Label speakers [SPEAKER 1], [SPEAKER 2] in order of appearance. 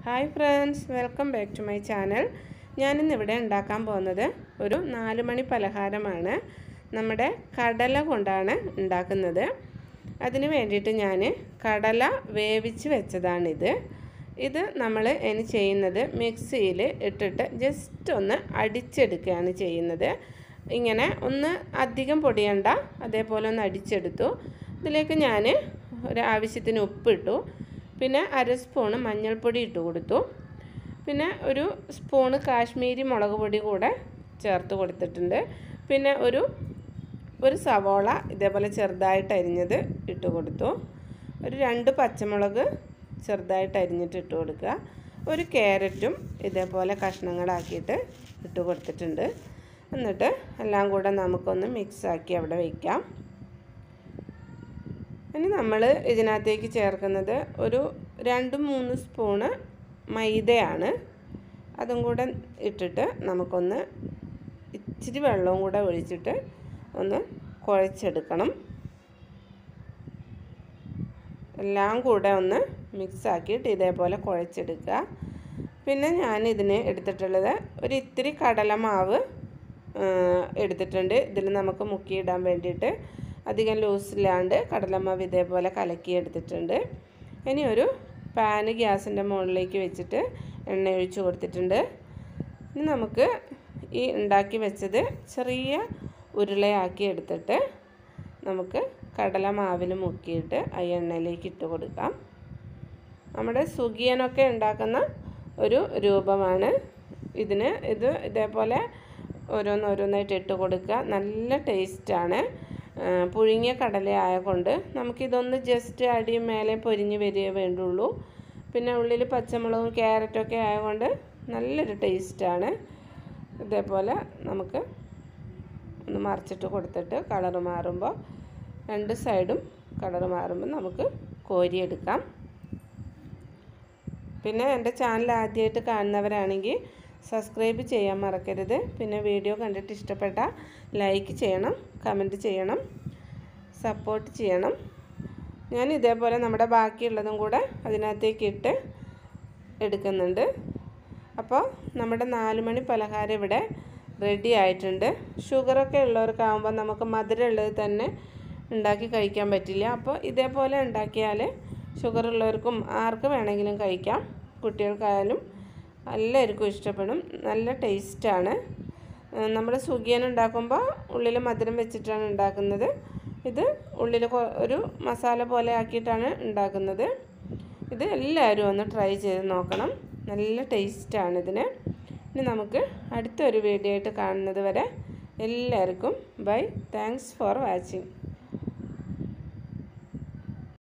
[SPEAKER 1] hi friends welcome back to my channel ഞാനിന്നിവിടെ ഉണ്ടാക്കാൻ പോകുന്നത് ഒരു നാല് മണി പലഹാരമാണ് നമ്മുടെ കടല കൊണ്ടാണ് ഉണ്ടാക്കുന്നത് അതിന് വേണ്ടിയിട്ട് ഞാൻ കടല വേവിച്ച് വെച്ചതാണിത് ഇത് നമ്മൾ ഇനി ചെയ്യുന്നത് മിക്സിയിൽ ഇട്ടിട്ട് ജസ്റ്റ് ഒന്ന് അടിച്ചെടുക്കുകയാണ് ചെയ്യുന്നത് ഇങ്ങനെ ഒന്ന് അധികം പൊടിയണ്ട അതേപോലെ ഒന്ന് അടിച്ചെടുത്തു ഇതിലേക്ക് ഞാൻ ഒരു ആവശ്യത്തിന് ഉപ്പിട്ടു പിന്നെ അര സ്പൂണ് മഞ്ഞൾപ്പൊടി ഇട്ട് കൊടുത്തു പിന്നെ ഒരു സ്പൂണ് കാശ്മീരി മുളക് പൊടി കൂടെ ചേർത്ത് കൊടുത്തിട്ടുണ്ട് പിന്നെ ഒരു ഒരു സവോള ഇതേപോലെ ചെറുതായിട്ട് അരിഞ്ഞത് ഇട്ട് കൊടുത്തു ഒരു രണ്ട് പച്ചമുളക് ചെറുതായിട്ട് അരിഞ്ഞിട്ട് ഇട്ട് കൊടുക്കുക ഒരു ക്യാരറ്റും ഇതേപോലെ കഷ്ണങ്ങളാക്കിയിട്ട് ഇട്ട് കൊടുത്തിട്ടുണ്ട് എന്നിട്ട് എല്ലാം കൂടെ നമുക്കൊന്ന് മിക്സാക്കി അവിടെ വയ്ക്കാം ഇനി നമ്മൾ ഇതിനകത്തേക്ക് ചേർക്കുന്നത് ഒരു രണ്ട് മൂന്ന് സ്പൂണ് മൈദയാണ് അതും കൂടെ ഇട്ടിട്ട് നമുക്കൊന്ന് ഇച്ചിരി വെള്ളവും കൂടെ ഒഴിച്ചിട്ട് ഒന്ന് കുഴച്ചെടുക്കണം എല്ലാം കൂടെ ഒന്ന് മിക്സ് ആക്കിയിട്ട് ഇതേപോലെ കുഴച്ചെടുക്കുക പിന്നെ ഞാൻ ഇതിന് എടുത്തിട്ടുള്ളത് ഒരു ഇത്തിരി കടലമാവ് എടുത്തിട്ടുണ്ട് ഇതിൽ നമുക്ക് മുക്കിയിടാൻ വേണ്ടിയിട്ട് അധികം ലൂസില്ലാണ്ട് കടലമാവ് ഇതേപോലെ കലക്കി എടുത്തിട്ടുണ്ട് ഇനി ഒരു പാന് ഗ്യാസിൻ്റെ മുകളിലേക്ക് വെച്ചിട്ട് എണ്ണ ഒഴിച്ച് കൊടുത്തിട്ടുണ്ട് ഇനി നമുക്ക് ഈ ഉണ്ടാക്കി വെച്ചത് ചെറിയ ഉരുളയാക്കി എടുത്തിട്ട് നമുക്ക് കടലമാവിൽ മുക്കിയിട്ട് ആ എണ്ണയിലേക്ക് ഇട്ട് കൊടുക്കാം നമ്മുടെ സുഗിയനൊക്കെ ഉണ്ടാക്കുന്ന ഒരു രൂപമാണ് ഇതിന് ഇത് ഇതേപോലെ ഓരോന്നോരോന്നായിട്ട് ഇട്ട് കൊടുക്കുക നല്ല ടേസ്റ്റാണ് പുഴുങ്ങിയ കടല ആയതുകൊണ്ട് നമുക്കിതൊന്ന് ജസ്റ്റ് അടിയും മേലെ പൊരിഞ്ഞ് വരികയേ വേണ്ടുള്ളൂ പിന്നെ ഉള്ളിൽ പച്ചമുളകും ക്യാരറ്റൊക്കെ ആയതുകൊണ്ട് നല്ലൊരു ടേസ്റ്റാണ് ഇതേപോലെ നമുക്ക് ഒന്ന് മറിച്ചിട്ട് കൊടുത്തിട്ട് കളറ് മാറുമ്പോൾ രണ്ട് സൈഡും കളറ് മാറുമ്പോൾ നമുക്ക് കോരിയെടുക്കാം പിന്നെ എൻ്റെ ചാനൽ ആദ്യമായിട്ട് കാണുന്നവരാണെങ്കിൽ സബ്സ്ക്രൈബ് ചെയ്യാൻ മറക്കരുത് പിന്നെ വീഡിയോ കണ്ടിട്ട് ഇഷ്ടപ്പെട്ട ലൈക്ക് ചെയ്യണം കമൻറ്റ് ചെയ്യണം സപ്പോർട്ട് ചെയ്യണം ഞാൻ ഇതേപോലെ നമ്മുടെ ബാക്കിയുള്ളതും കൂടെ അതിനകത്തേക്ക് ഇട്ട് എടുക്കുന്നുണ്ട് അപ്പോൾ നമ്മുടെ നാല് മണി പലഹാരം ഇവിടെ റെഡി ആയിട്ടുണ്ട് ഷുഗറൊക്കെ ഉള്ളവർക്കാവുമ്പോൾ നമുക്ക് മധുരമുള്ളത് തന്നെ ഉണ്ടാക്കി കഴിക്കാൻ പറ്റില്ല അപ്പോൾ ഇതേപോലെ ഉണ്ടാക്കിയാൽ ഷുഗർ ഉള്ളവർക്കും ആർക്ക് വേണമെങ്കിലും കഴിക്കാം കുട്ടികൾക്കായാലും എല്ലാവർക്കും ഇഷ്ടപ്പെടും നല്ല ടേസ്റ്റാണ് നമ്മൾ സുഗിയൻ ഉണ്ടാക്കുമ്പോൾ ഉള്ളിൽ മധുരം വെച്ചിട്ടാണ് ഉണ്ടാക്കുന്നത് ഇത് ഉള്ളിൽ ഒരു മസാല പോലെ ആക്കിയിട്ടാണ് ഉണ്ടാക്കുന്നത് ഇത് എല്ലാവരും ഒന്ന് ട്രൈ ചെയ്ത് നോക്കണം നല്ല ടേസ്റ്റാണ് ഇതിന് ഇനി നമുക്ക് അടുത്തൊരു വീഡിയോ ആയിട്ട് കാണുന്നത് വരെ എല്ലാവർക്കും ബൈ താങ്ക്സ് ഫോർ വാച്ചിങ്